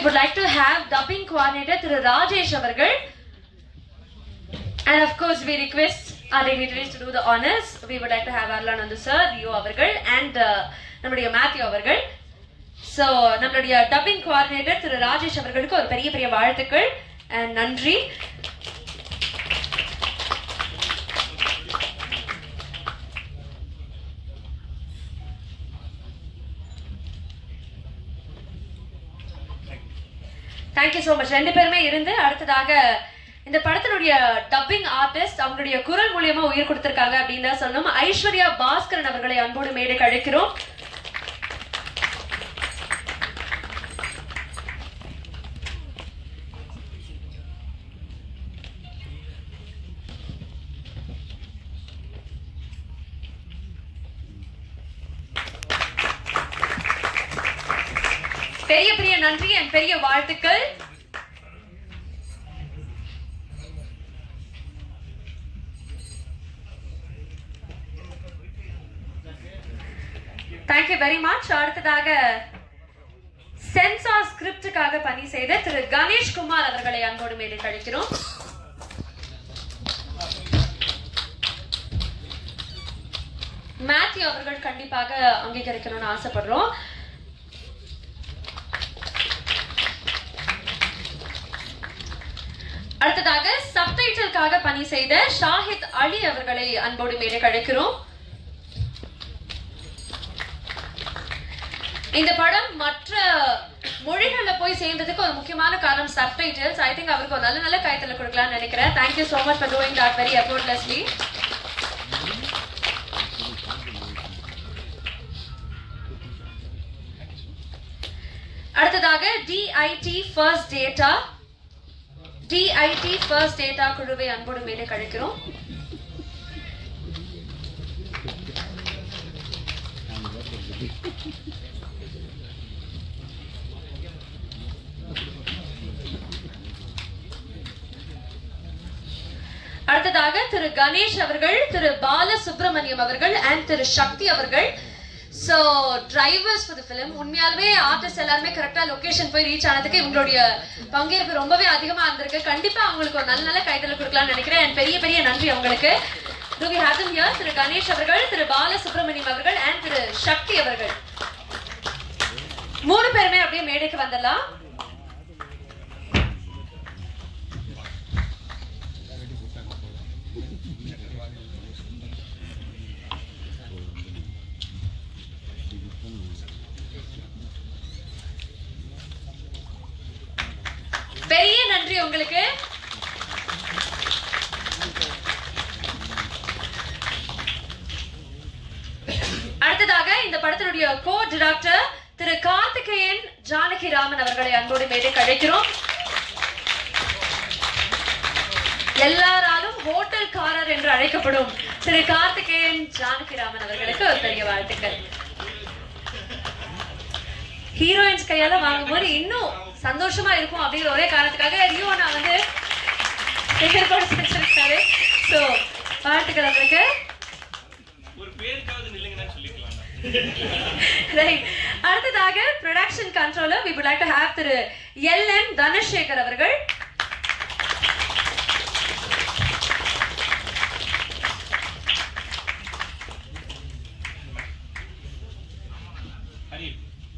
would like to have dubbing coordinator திரு ராஜேஷ் அவர்கள் and of course we request our dignitaries to do the honors we would like to have Arlanandu sir Rio அவர்கள் and uh, நம்முடைய மேத்யூ அவர்கள் so நம்மளுடைய dubbing coordinator திரு ராஜேஷ் அவர்களுக்கு ஒரு பெரிய பெரிய வாழ்த்துக்கள் and நன்றி தேங்க்யூ ஸோ மச் ரெண்டு பேருமே இருந்து அடுத்ததாக இந்த படத்தினுடைய டப்பிங் ஆர்டிஸ்ட் அவங்களுடைய குரல் மூலியமா உயிர் கொடுத்திருக்காங்க அப்படின்னு தான் சொல்லணும் ஐஸ்வர்யா பாஸ்கரன் அவர்களை அன்போடு மேடைக்கு அழைக்கிறோம் பெரிய பெரிய நன்றி and பெரிய வாழ்த்துக்கள் தேங்க்யூ வெரி மச் அடுத்ததாக சென்சார் ஸ்கிரிப்டுக்காக பணி செய்த திரு கணேஷ் குமார் அவர்களை அன்போடு மேலே கழிக்கிறோம் மேத்யூ அவர்கள் கண்டிப்பாக அங்கீகரிக்கணும்னு ஆசைப்படுறோம் அடுத்ததாக சப்டைட்டிலுக்காக பணி செய்த ஷாஹித் அலி அவர்களை அன்போடு மேலே கழிக்கிறோம் இந்த படம் மற்ற மொழிகள்ல போய் சேர்ந்ததுக்கு ஒரு முக்கியமான காரணம் சப்டைட்டில்ஸ் ஐ திங்க் அவருக்கு ஒரு நல்ல நல்ல கைத்தல கொடுக்கலாம்னு நினைக்கிறேன் thank you so much for doing that very effortlessly அடுத்ததாக DIT first data DIT first data குழுவை அன்போடு மேலே கழிக்கிறோம் அடுத்ததாக திரு கணேஷ் அவர்கள் திரு பால சுப்பிரமணியம் அவர்கள் அண்ட் திரு சக்தி அவர்கள் so drivers for the film உண்மையாலுமே ஆர்டிஸ்ட் எல்லாருமே கரெக்டா லொகேஷன் போய் ரீச் ஆனதுக்கு இவங்களுடைய பங்கேற்பு ரொம்பவே அதிகமா இருந்திருக்கு கண்டிப்பா அவங்களுக்கு ஒரு நல்ல நல்ல கைதல் கொடுக்கலாம்னு நினைக்கிறேன் and பெரிய பெரிய நன்றி அவங்களுக்கு Do we have them here? திரு கணேஷ் அவர்கள் திரு பால சுப்பிரமணியம் அவர்கள் அண்ட் திரு சக்தி அவர்கள் மூணு பேருமே அப்படியே மேடைக்கு வந்துடலாம் பெரிய நன்றி உங்களுக்கு அடுத்ததாக இந்த படத்தினுடைய கோ டிரெக்டர் திரு கார்த்திகேயன் ஜானகி ராமன் அவர்களை அன்போடு மேலே கழைக்கிறோம் எல்லாராலும் ஹோட்டல்காரர் என்று அழைக்கப்படும் திரு கார்த்திகேயன் ஜானகி ராமன் அவர்களுக்கு ஒரு பெரிய வாழ்த்துக்கள் ஹீரோயின்ஸ் கையால வாங்கும்போது இன்னும் சந்தோஷமா இருக்கும் அப்படிங்கிற ஒரே காரணத்துக்காக ரியோ நான் வந்து sticker கூட செஞ்சிருக்காரு ஸோ வாழ்த்துக்கள் அவருக்கு ஒரு பேருக்காவது நில்லுங்கன்னு சொல்லிக்கலாம் ரைட் அடுத்ததாக production controller we would like to have திரு எல் என் தனசேகர் அவர்கள் Hari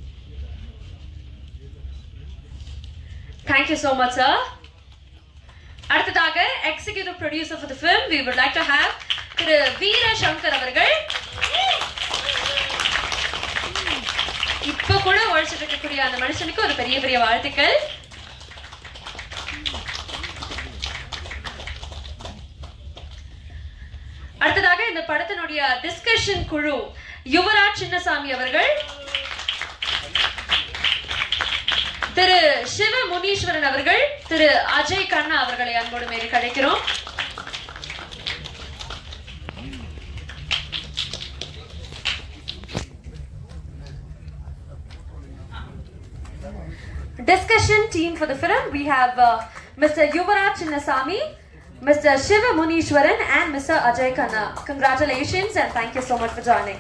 Thank you so much, sir. அடுத்ததாக executive producer for the film we would like to have திரு வீர சங்கர் அவர்கள் இப்ப கூட உழைச்சிட்டு இருக்கக்கூடிய அந்த மனுஷனுக்கு ஒரு பெரிய பெரிய வாழ்த்துக்கள் அடுத்ததாக இந்த படத்தினுடைய டிஸ்கஷன் குழு யுவராஜ் சின்னசாமி அவர்கள் திரு சிவ முனீஸ்வரன் அவர்கள் திரு அஜய் கண்ணா அவர்களை அன்போடு மேலே கிடைக்கிறோம் Discussion team for the film we have uh, Mr. Yuvaraj Chinnasamy, Mr. Shiva Munishwaran and Mr. Ajay Khanna. Congratulations and thank you so much for joining.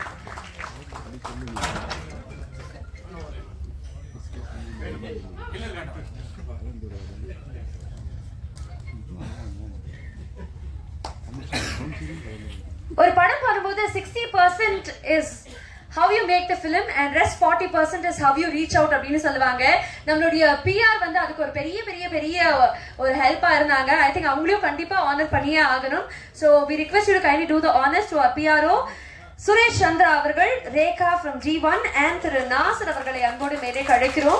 ஒரு படம் பண்ணும்போது sixty percent is how you make the film and rest forty percent is how you reach out அப்படின்னு சொல்லுவாங்க நம்மளுடைய PR வந்து அதுக்கு ஒரு பெரிய பெரிய பெரிய ஒரு ஹெல்ப்பா இருந்தாங்க ஐ திங்க் அவங்களையும் கண்டிப்பா ஆனர் பண்ணியே ஆகணும் so we request you kindly do the honours to PRO Suresh Chandra அவர்கள் Rekha from G one and திரு நாசர் அவர்களை அன்போடு மேலே கழைக்கிறோம்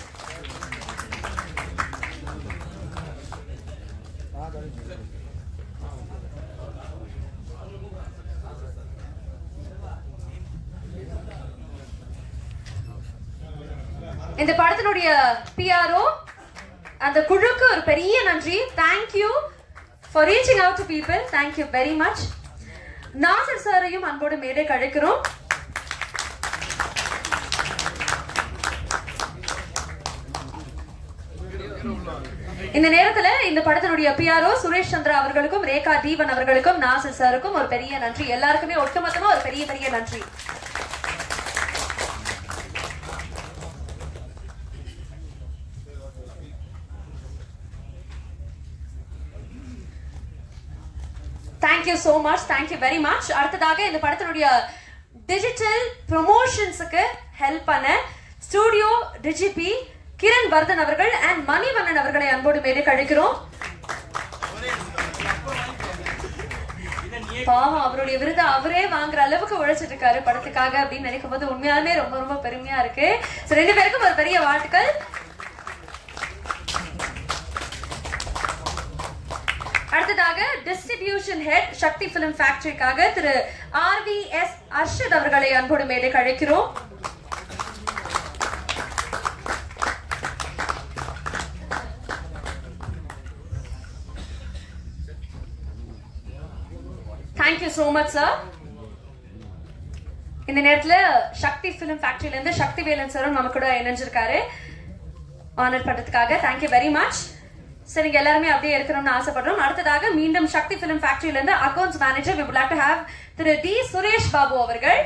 இந்த படத்தினுடைய பிஆர்ஓ அந்த குழுக்கு ஒரு பெரிய நன்றி thank you for reaching out to people thank you very much Nassar சாரையும் அன்போடு மேலே கழைக்கிறோம் இந்த நேரத்துல இந்த படத்தினுடைய பிஆர்ஓ சுரேஷ் சந்திரா அவர்களுக்கும் ரேகா தீபன் அவர்களுக்கும் நாசர் சாருக்கும் ஒரு பெரிய நன்றி எல்லாருக்குமே ஒட்டுமொத்தமா ஒரு பெரிய பெரிய நன்றி thank you so much thank you very much அடுத்ததாக இந்த படத்தினுடைய டிஜிட்டல் ப்ரொமோஷன்ஸுக்கு ஹெல்ப் பண்ண ஸ்டூடியோ டிஜிபி கிரண் வர்தன் அவர்கள் அண்ட் மணிவண்ணன் அவர்களை அன்போடு மேலே கழிக்கிறோம் பாவம் அவருடைய விருதை அவரே வாங்குற அளவுக்கு உழைச்சிட்டு இருக்காரு படத்துக்காக அப்படின்னு நினைக்கும் போது உண்மையாலுமே ரொம்ப ரொம்ப பெருமையா இருக்கு So, ரெண்டு பேருக்கும் ஒரு பெரிய வாழ்த்துக்கள் அடுத்ததாக டிஸ்ட்ரிபியூஷன் ஹெட் சக்தி பிலிம் ஃபேக்டரிக்காக திரு ஆர் வி எஸ் அர்ஷத் அவர்களை அன்போடு மேலே கழைக்கிறோம் தேங்க்யூ ஸோ மச் சார் இந்த நேரத்துல சக்தி பிலிம் ஃபேக்டரியில இருந்து சக்தி வேலன் சாரும் நம்ம கூட இணைஞ்சிருக்காரு ஆனர் பண்றதுக்காக தேங்க்யூ வெரி மச் சரி நீங்க எல்லாருமே அப்படியே இருக்கணும்னு ஆசைப்படுறோம் அடுத்ததாக மீண்டும் சக்தி பிலிம் ஃபேக்டரியில இருந்து accounts manager we would like to have திரு டி சுரேஷ் பாபு அவர்கள்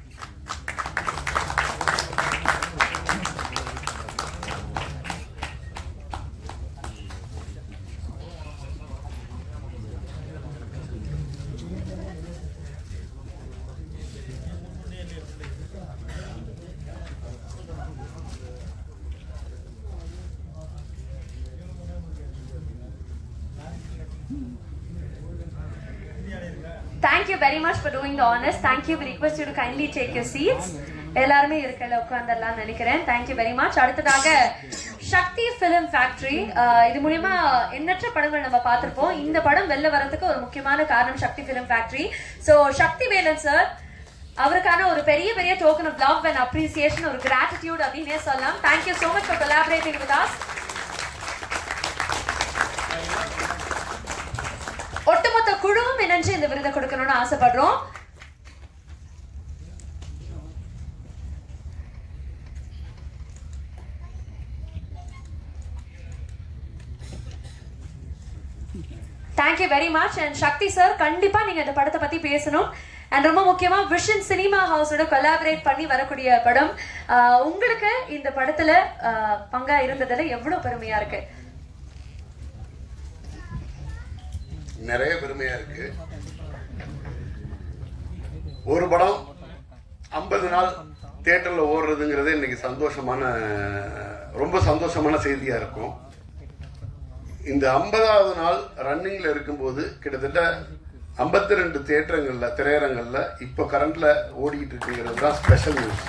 thank you very much for doing the honours thank you we request you to kindly take your seats எல்லாருமே இருக்கல உட்காந்துடலாம் நினைக்கிறேன் தேங்க்யூ வெரி மச் அடுத்ததாக சக்தி பிலிம் ஃபேக்டரி இது மூலியமா எண்ணற்ற படங்கள் நம்ம பார்த்திருப்போம் இந்த படம் வெளில வரதுக்கு ஒரு முக்கியமான காரணம் Sakthi film factory so Sakthi Velan sir அவருக்கான ஒரு பெரிய பெரிய token of love and appreciation ஒரு கிராட்டிடியூட் அப்படின்னே சொல்லலாம் thank you so much for collaborating with us ஒட்டுமொத்த குழுவும் இணைஞ்சு இந்த விருதை கொடுக்கணும்னு ஆசைப்படுறோம் thank you very much and Sakthi sir கண்டிப்பா நீங்க இந்த படத்தை பத்தி பேசணும் அண்ட் ரொம்ப முக்கியமா விஷன் சினிமா ஹவுஸோட கொலாபரேட் பண்ணி வரக்கூடிய படம் ஆஹ் உங்களுக்கு இந்த படத்துல ஆஹ் பங்கா இருந்ததுல எவ்வளவு பெருமையா இருக்கு நிறைய பெருமையா இருக்கு ஒரு படம் ஐம்பது நாள் தியேட்டர்ல ஓடுறதுங்கிறது இன்னைக்கு சந்தோஷமான ரொம்ப சந்தோஷமான செய்தியா இருக்கும் இந்த ஐம்பதாவது நாள் ரன்னிங்ல இருக்கும்போது கிட்டத்தட்ட ஐம்பத்தி ரெண்டு தியேட்டருங்கள்ல திரையரங்கள்ல இப்ப கரண்ட்ல ஓடிக்கிட்டு இருக்குங்கிறது தான் ஸ்பெஷல் நியூஸ்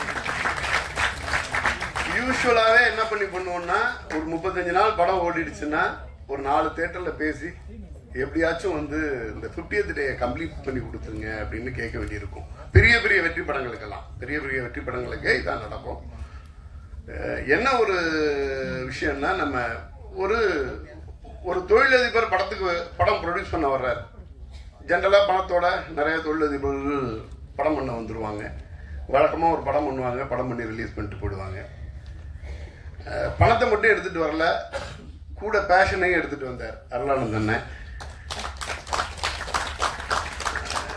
யூஸ்வலாவே என்ன பண்ணி பண்ணுவோம்னா ஒரு முப்பத்தஞ்சு நாள் படம் ஓடிடுச்சுன்னா ஒரு நாலு தேட்டர்ல பேசி எப்படியாச்சும் வந்து இந்த 50th டே கம்ப்ளீட் பண்ணி கொடுத்துருங்க அப்படின்னு கேட்க வேண்டியிருக்கும் பெரிய பெரிய வெற்றி படங்களுக்கெல்லாம் பெரிய பெரிய வெற்றி படங்களுக்கு இதான் நடக்கும் அஹ் என்ன ஒரு விஷயம்னா நம்ம ஒரு ஒரு தொழிலதிபர் படத்துக்கு படம் ப்ரொடியூஸ் பண்ண வர்றாரு ஜென்ரலாக பணத்தோட நிறைய தொழிலதிபர்கள் படம் பண்ண வந்துருவாங்க வழக்கமாக ஒரு படம் பண்ணுவாங்க படம் பண்ணி ரிலீஸ் பண்ணிட்டு போயிடுவாங்க அஹ் பணத்தை மட்டும் எடுத்துட்டு வரல கூட பேஷனையும் எடுத்துட்டு வந்தார் அருளானந்த் அண்ணன்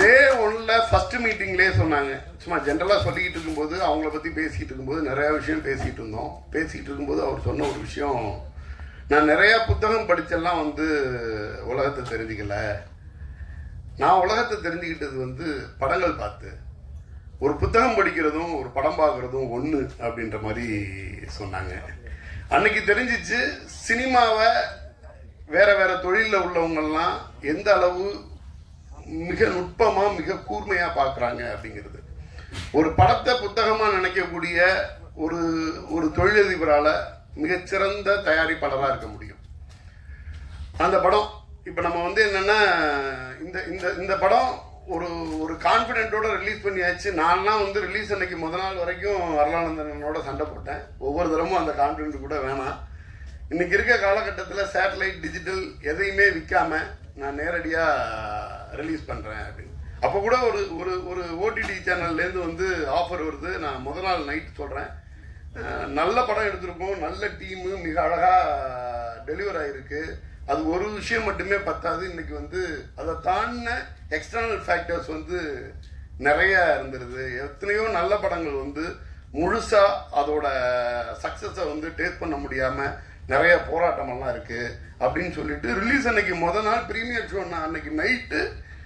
டே ஒன்ல ஃபர்ஸ்ட் மீட்டிங்லேயே சொன்னாங்க சும்மா ஜென்ரலா சொல்லிக்கிட்டு இருக்கும்போது அவங்கள பத்தி பேசிக்கிட்டு இருக்கும்போது நிறைய விஷயம் பேசிக்கிட்டு இருந்தோம் பேசிக்கிட்டு இருக்கும்போது அவர் சொன்ன ஒரு விஷயம் நான் நிறைய புத்தகம் படிச்செல்லாம் வந்து உலகத்தை தெரிஞ்சுக்கல நான் உலகத்தை தெரிஞ்சுக்கிட்டது வந்து படங்கள் பார்த்து ஒரு புத்தகம் படிக்கிறதும் ஒரு படம் பார்க்கறதும் ஒன்று அப்படின்ற மாதிரி சொன்னாங்க அன்னைக்கு தெரிஞ்சிச்சு சினிமாவை வேற வேற தொழிலில் உள்ளவங்கெல்லாம் எந்த அளவு மிக நுட்பமா மிக கூர்மையா பார்க்கறாங்க அப்படிங்கிறது ஒரு படத்தை புத்தகமா நினைக்கக்கூடிய ஒரு ஒரு தொழிலதிபரால மிகச்சிறந்த தயாரிப்பாளராக இருக்க முடியும் அந்த படம் இப்ப நம்ம வந்து என்னன்னா இந்த இந்த இந்த படம் ஒரு ஒரு கான்பிடென்ட்டோட ரிலீஸ் பண்ணியாச்சு நான்லாம் வந்து ரிலீஸ் அன்னைக்கு முத நாள் வரைக்கும் அருளானந்தனோட சண்டை போட்டேன் ஒவ்வொரு தரமும் அந்த கான்பிடென்ட் கூட வேணாம் இன்னைக்கு இருக்க காலகட்டத்தில் சேட்டலைட் டிஜிட்டல் எதையுமே விற்காம நான் நேரடியா ரிலீஸ் பண்றேன் அப்படின்னு அப்போ கூட ஒரு ஒரு ஒரு ஓடிடி சேனல்லேருந்து வந்து ஆஃபர் வருது நான் முத நாள் நைட் சொல்றேன் அஹ் நல்ல படம் எடுத்திருக்கோம் நல்ல டீமு மிக அழகா டெலிவர் ஆயிருக்கு அது ஒரு விஷயம் மட்டுமே பத்தாது இன்னைக்கு வந்து அதை தாண்டின எக்ஸ்டர்னல் ஃபேக்டர்ஸ் வந்து நிறைய இருந்துருது எத்தனையோ நல்ல படங்கள் வந்து முழுசா அதோட சக்சஸை வந்து டேஸ்ட் பண்ண முடியாம நிறைய போராட்டமெல்லாம் இருக்கு அப்படின்னு சொல்லிட்டு ரிலீஸ் அன்னைக்கு முத நாள் ப்ரீமியர் ஷோ நான் அன்னைக்கு நைட்டு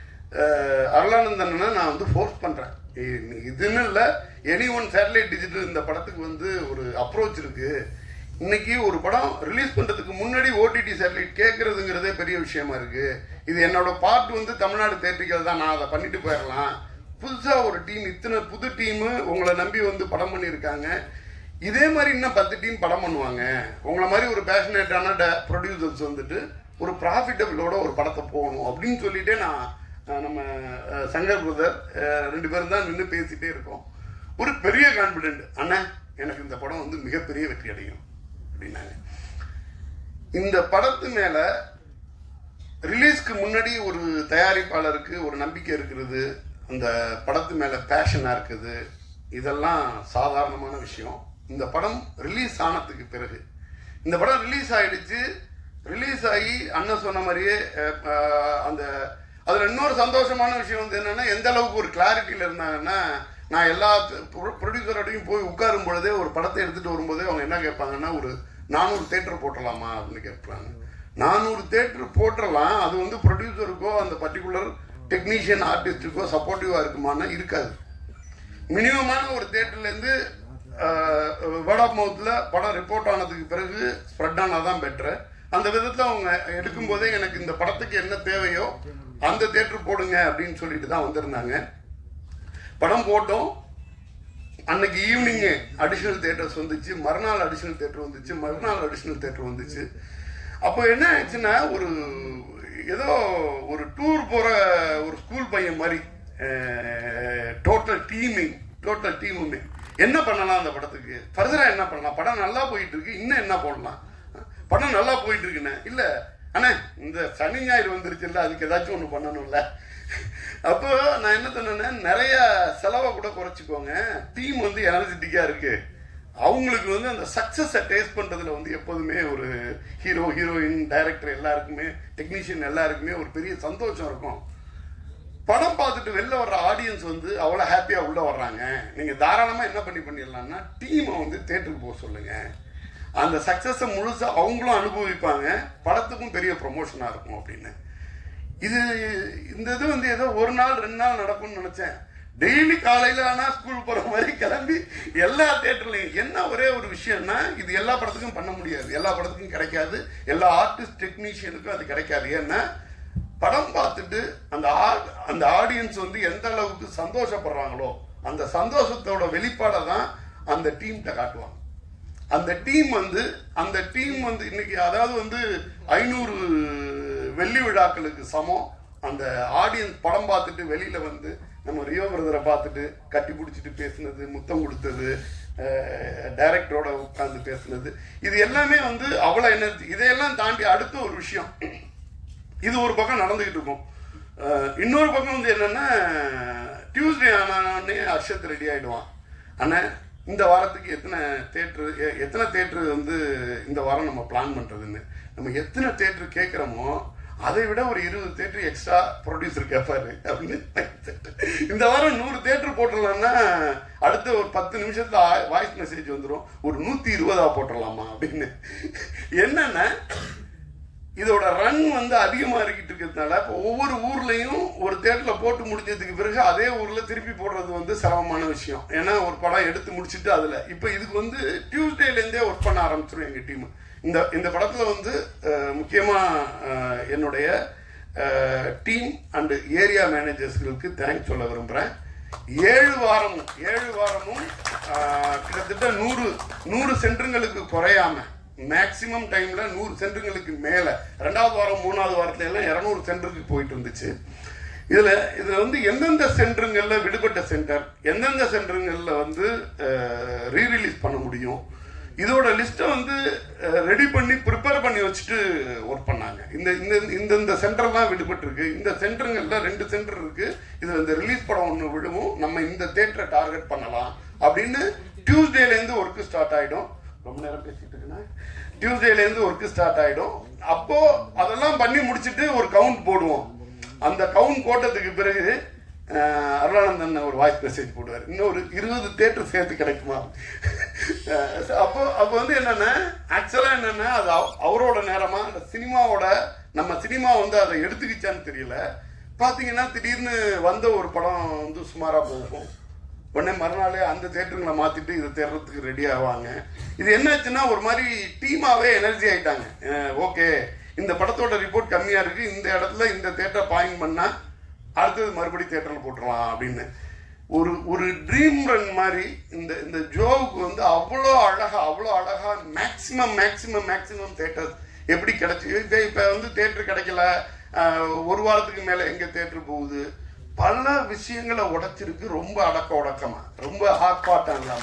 அருளானந்தனை நான் வந்து ஃபோர்ஸ் பண்றேன் இ- இதுன்னு இல்ல எனி ஒன் சேட்டலைட் டிஜிட்டல் இந்த படத்துக்கு வந்து ஒரு அப்ரோச் இருக்கு இன்னைக்கு ஒரு படம் ரிலீஸ் பண்றதுக்கு முன்னாடி ஓடிடி சேட்டலைட் கேட்கறதுங்கிறதே பெரிய விஷயமா இருக்கு இது என்னோட பார்ட் வந்து தமிழ்நாடு தேட்டரிக்கல் தான் நான் அதை பண்ணிட்டு போயிடலாம் புதுசா ஒரு டீம் இத்தனை புது டீம் உங்களை நம்பி வந்து படம் பண்ணியிருக்காங்க இதே மாதிரி இன்னும் பத்து டீம் படம் பண்ணுவாங்க உங்களை மாதிரி ஒரு பேஷனேட்டான ப்ரொடியூசர்ஸ் வந்துட்டு ஒரு ப்ராஃபிட்டபிளோட ஒரு படத்தை போகணும் அப்படின்னு சொல்லிட்டே நான் அஹ், நம்ம அஹ், சங்கர் பிரதர் அஹ், ரெண்டு பேரும் தான் நின்று பேசிட்டே இருக்கோம் ஒரு பெரிய கான்பிடென்ட் அண்ணா எனக்கு இந்த படம் வந்து மிகப்பெரிய வெற்றி அடையும் அப்படின்னாங்க இந்த படத்து மேல ரிலீஸ்க்கு முன்னாடி ஒரு தயாரிப்பாளருக்கு ஒரு நம்பிக்கை இருக்கிறது அந்த படத்து மேல பேஷனா இருக்குது இதெல்லாம் சாதாரணமான விஷயம் இந்த படம் ரிலீஸ் ஆனதுக்கு பிறகு இந்த படம் ரிலீஸ் ஆயிடுச்சு ரிலீஸ் ஆகி அண்ணன் சொன்ன மாதிரியே அஹ், அஹ், அந்த அதுல இன்னொரு சந்தோஷமான விஷயம் வந்து என்னன்னா எந்த அளவுக்கு ஒரு கிளாரிட்டியில இருந்தாங்கன்னா நான் எல்லா ப்ரொடியூசரோடையும் போய் உட்காரும் பொழுதே ஒரு படத்தை எடுத்துட்டு வரும்போதே அவங்க என்ன கேட்பாங்கன்னா ஒரு நானூறு தேட்டர் போட்டலாமா அப்படின்னு கேட்பாங்க நானூறு தேட்டர் போட்டுறலாம் அது வந்து ப்ரொடியூசருக்கோ அந்த பர்டிகுலர் டெக்னீஷியன் ஆர்டிஸ்டுக்கோ சப்போர்ட்டிவா இருக்குமானா இருக்காது மினிமமான ஒரு தேட்டர்ல இருந்து வேர்ட் ஆஃப் மவுத்ல படம் ரிப்போர்ட் ஆனதுக்கு பிறகு ஸ்ப்ரெட் ஆனாதான் பெட்டர் அந்த விதத்துல அவங்க எடுக்கும் போதே எனக்கு இந்த படத்துக்கு என்ன தேவையோ அந்த தேட்டர் போடுங்க அப்படின்னு சொல்லிட்டு தான் வந்திருந்தாங்க படம் போட்டோம் அன்னைக்கு ஈவினிங் அடிஷனல் தேட்டர்ஸ் வந்துச்சு மறுநாள் அடிஷனல் தேட்டர் வந்துச்சு மறுநாள் அடிஷனல் தேட்டர் வந்துச்சு அப்போ என்ன ஆச்சுன்னா ஒரு ஏதோ ஒரு டூர் போற ஒரு ஸ்கூல் பையன் மாதிரி டோட்டல் டீமிங் டோட்டல் டீமுமே என்ன பண்ணலாம் அந்த படத்துக்கு ஃபர்தரா என்ன பண்ணலாம் படம் நல்லா போயிட்டு இருக்கு இன்னும் என்ன போடலாம் படம் நல்லா போயிட்டு இருக்குண்ணே இல்ல அண்ணே இந்த சனி ஞாயிறு வந்துருச்சுல்ல அதுக்கு ஏதாச்சும் ஒண்ணு பண்ணணும்ல அப்போ நான் என்ன சொன்னேன்னா நிறைய செலவை கூட குறைச்சிக்கோங்க டீம் வந்து எனர்ஜெட்டிக்கா இருக்கு அவங்களுக்கு வந்து அந்த சக்சஸை டேஸ்ட் பண்றதுல வந்து எப்போதுமே ஒரு ஹீரோ ஹீரோயின் டைரக்டர் எல்லாருக்குமே டெக்னீஷியன் எல்லாருக்குமே ஒரு பெரிய சந்தோஷம் இருக்கும் படம் பார்த்துட்டு வெளில வர்ற ஆடியன்ஸ் வந்து அவ்வளோ ஹாப்பியா உள்ள வர்றாங்க நீங்க தாராளமா என்ன பண்ணி பண்ணிடலாம்னா டீமை வந்து தேட்டருக்கு போக சொல்லுங்க அந்த சக்சஸை முழுசா அவங்களும் அனுபவிப்பாங்க படத்துக்கும் பெரிய ப்ரொமோஷனா இருக்கும் அப்படின்னு இது இந்த இது வந்து ஏதோ ஒரு நாள் ரெண்டு நாள் நடக்கும்னு நினைச்சேன் டெய்லி காலையில ஆனா ஸ்கூல் போற மாதிரி கிளம்பி எல்லா தேட்டர்லயும் என்ன ஒரே ஒரு விஷயம்னா இது எல்லா படத்துக்கும் பண்ண முடியாது எல்லா படத்துக்கும் கிடைக்காது எல்லா ஆர்டிஸ்ட் டெக்னீஷியனுக்கும் அது கிடைக்காது ஏன்னா படம் பார்த்துட்டு அந்த ஆ- அந்த ஆடியன்ஸ் வந்து எந்த அளவுக்கு சந்தோஷப்படுறாங்களோ அந்த சந்தோஷத்தோட வெளிப்பாடை தான் அந்த டீம்கிட்ட காட்டுவாங்க அந்த டீம் வந்து அந்த டீம் வந்து இன்னைக்கு அதாவது வந்து ஐநூறு வெள்ளி விழாக்களுக்கு சமம் அந்த ஆடியன்ஸ் படம் பார்த்துட்டு வெளியில வந்து நம்ம ரியோ பிரதரை பார்த்துட்டு கட்டி பிடிச்சிட்டு பேசுனது முத்தம் கொடுத்தது டைரக்டரோட உட்கார்ந்து பேசுனது இது எல்லாமே வந்து அவ்வளவு எனர்ஜி இதையெல்லாம் தாண்டி அடுத்த ஒரு விஷயம் இது ஒரு பக்கம் நடந்துகிட்டு இருக்கும் அஹ் இன்னொரு பக்கம் வந்து என்னன்னா டியூஸ்டே ஆனே அர்ஷத் ரெடி ஆயிடுவான் அண்ணா இந்த வாரத்துக்கு எத்தனை தேட்ரு எத்தனை தேட்ரு வந்து இந்த வாரம் நம்ம பிளான் பண்றதுன்னு நம்ம எத்தனை தேட்ரு கேட்குறோமோ அதை விட ஒரு இருபது தேட்டர் எக்ஸ்ட்ரா ப்ரொடியூசர் கேட்பாரு அப்படின்னு இந்த வாரம் நூறு தேட்டர் போட்டுடலாம்னா அடுத்த ஒரு பத்து நிமிஷத்துல வாய்ஸ் மெசேஜ் வந்துடும் ஒரு நூத்தி இருபதா போட்டுடலாமா அப்படின்னு என்னன்னா இதோட ரன் வந்து அதிகமா இருக்கிட்டு இருக்கிறதுனால இப்போ ஒவ்வொரு ஊர்லயும் ஒரு தேட்டர்ல போட்டு முடிஞ்சதுக்கு பிறகு அதே ஊர்ல திருப்பி போடுறது வந்து சிரமமான விஷயம் ஏன்னா ஒரு படம் எடுத்து முடிச்சிட்டு அதுல இப்போ இதுக்கு வந்து டியூஸ்டேல இருந்தே ஒர்க் பண்ண ஆரம்பிச்சிரும் எங்க டீம் இந்த இந்த படத்துல வந்து அஹ், முக்கியமா அஹ், என்னுடைய டீம் அண்ட் ஏரியா மேனேஜர்ஸ்களுக்கு தேங்க்ஸ் சொல்ல விரும்புறேன் ஏழு வாரமும் ஏழு வாரமும் ஆஹ், கிட்டத்தட்ட நூறு நூறு சென்டருங்களுக்கு குறையாம மேக்சிமம் டைம்ல நூறு சென்டருங்களுக்கு மேல ரெண்டாவது வாரம் மூணாவது வாரத்துல எல்லாம் இருநூறு சென்டருக்கு போயிட்டு இருந்துச்சு இதுல இதுல வந்து எந்தெந்த சென்டருங்கள்ல விடுபட்ட சென்டர் எந்தெந்த சென்டருங்கள்ல வந்து ரீ ரிலீஸ் பண்ண முடியும் இதோட லிஸ்ட்டை வந்து ரெடி பண்ணி ப்ரிப்பேர் பண்ணி வச்சுட்டு ஒர்க் பண்ணாங்க இந்த இந்த இந்த இந்த சென்டர் தான் விடுபட்டு இருக்கு இந்த சென்டருங்கள்ல ரெண்டு சென்டர் இருக்கு இது இந்த ரிலீஸ் படம் ஒன்று விழுவும் நம்ம இந்த தேட்டரை டார்கெட் பண்ணலாம் அப்படின்னு டியூஸ்டேல இருந்து ஒர்க் ஸ்டார்ட் ஆயிடும் ரொம்ப நேரம் பேசிட்டு இருக்கேன்னா டியூஸ்டேல இருந்து ஒர்க் ஸ்டார்ட் ஆயிடும் அப்போ அதெல்லாம் பண்ணி முடிச்சிட்டு ஒரு கவுண்ட் போடுவோம் அந்த கவுண்ட் போட்டதுக்கு பிறகு அஹ், அருளானந்தன் ஒரு வாய்ஸ் மெசேஜ் போடுவார் இன்னும் ஒரு இருபது தேட்டர் சேர்த்து கிடைக்குமா அஹ், அப்போ அப்போ வந்து என்னன்னா ஆக்சுவலா என்னன்னா அது அவ- அவரோட நேரமா அந்த சினிமாவோட நம்ம சினிமா வந்து அதை எடுத்துக்கிச்சான்னு தெரியல பாத்தீங்கன்னா திடீர்னு வந்த ஒரு படம் வந்து சுமாரா போகும் உடனே மறுநாளே அந்த தேட்டருங்களை மாத்திட்டு இது தேடுறதுக்கு ரெடி ஆவாங்க இது என்னாச்சுன்னா ஒரு மாதிரி டீமாவே எனர்ஜி ஆயிட்டாங்க ஓகே இந்த படத்தோட ரிப்போர்ட் கம்மியா இருக்கு இந்த இடத்துல இந்த தேட்டரை பாயிண்ட் பண்ணா அடுத்தது மறுபடியும் தேட்டரில் போட்டுடலாம் அப்படின்னு ஒரு ஒரு ட்ரீம் ரன் மாதிரி இந்த இந்த ஜோவுக்கு வந்து அவ்வளோ அழகா அவ்வளோ அழகா மேக்சிமம் மேக்சிமம் மேக்சிமம் தேட்டர் எப்படி கிடைச்சி இப்போ இப்போ வந்து தேட்டர் கிடைக்கல ஆஹ், ஒரு வாரத்துக்கு மேலே எங்க தேட்டர் போகுது பல விஷயங்களை உடைச்சிருக்கு ரொம்ப அடக்க உடக்கமா ரொம்ப ஆர்ப்பாட்டம் இல்லாம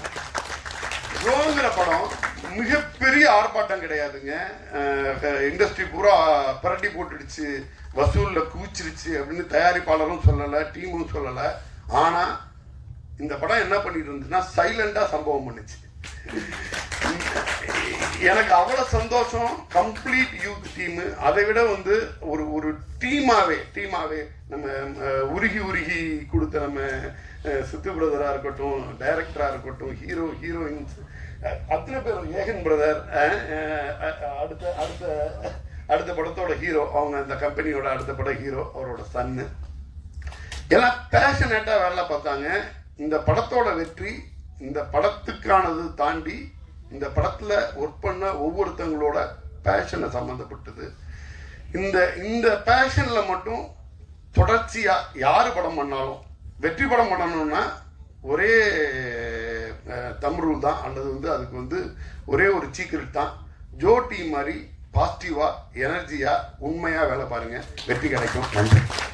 ரோங்கிற படம் மிகப்பெரிய ஆர்ப்பாட்டம் கிடையாதுங்க இண்டஸ்ட்ரி பூரா பரட்டி போட்டுடுச்சு வசூல்ல குவிச்சிருச்சு அப்படின்னு தயாரிப்பாளரும் சொல்லல டீமும் சொல்லல ஆனா இந்த படம் என்ன பண்ணிட்டு இருந்துச்சுன்னா சைலண்டா சம்பவம் பண்ணுச்சு எனக்கு அவ்வளவு சந்தோஷம் கம்ப்ளீட் யூத் டீம் அதை விட வந்து ஒரு ஒரு டீமாவே டீமாவே நம்ம அஹ், உருகி உருகி கொடுத்த நம்ம அஹ், சித்து பிரதரா இருக்கட்டும் டைரக்டரா இருக்கட்டும் ஹீரோ ஹீரோயின்ஸ் அத்தனை பேர் ஏகன் பிரதர் அடுத்த அடுத்த அடுத்த படத்தோட ஹீரோ அவங்க அந்த கம்பெனியோட அடுத்த படம் ஹீரோ அவரோட சன்னு எல்லாம் பேஷனேட்டா வேலை பார்த்தாங்க இந்த படத்தோட வெற்றி இந்த படத்துக்கானது தாண்டி இந்த படத்துல ஒர்க் பண்ண ஒவ்வொருத்தங்களோட பேஷனை சம்பந்தப்பட்டது இந்த இந்த பேஷன்ல மட்டும் தொடர்ச்சியா யாரு படம் பண்ணாலும் வெற்றி படம் பண்ணணும்னா ஒரே தம்ரூல் தான் அல்லது வந்து அதுக்கு வந்து ஒரே ஒரு சீக்கிரம் தான் ஜோ டீம் மாதிரி பாசிட்டிவா எனர்ஜியா உண்மையா வேலை பாருங்க வெற்றி கிடைக்கும் நன்றி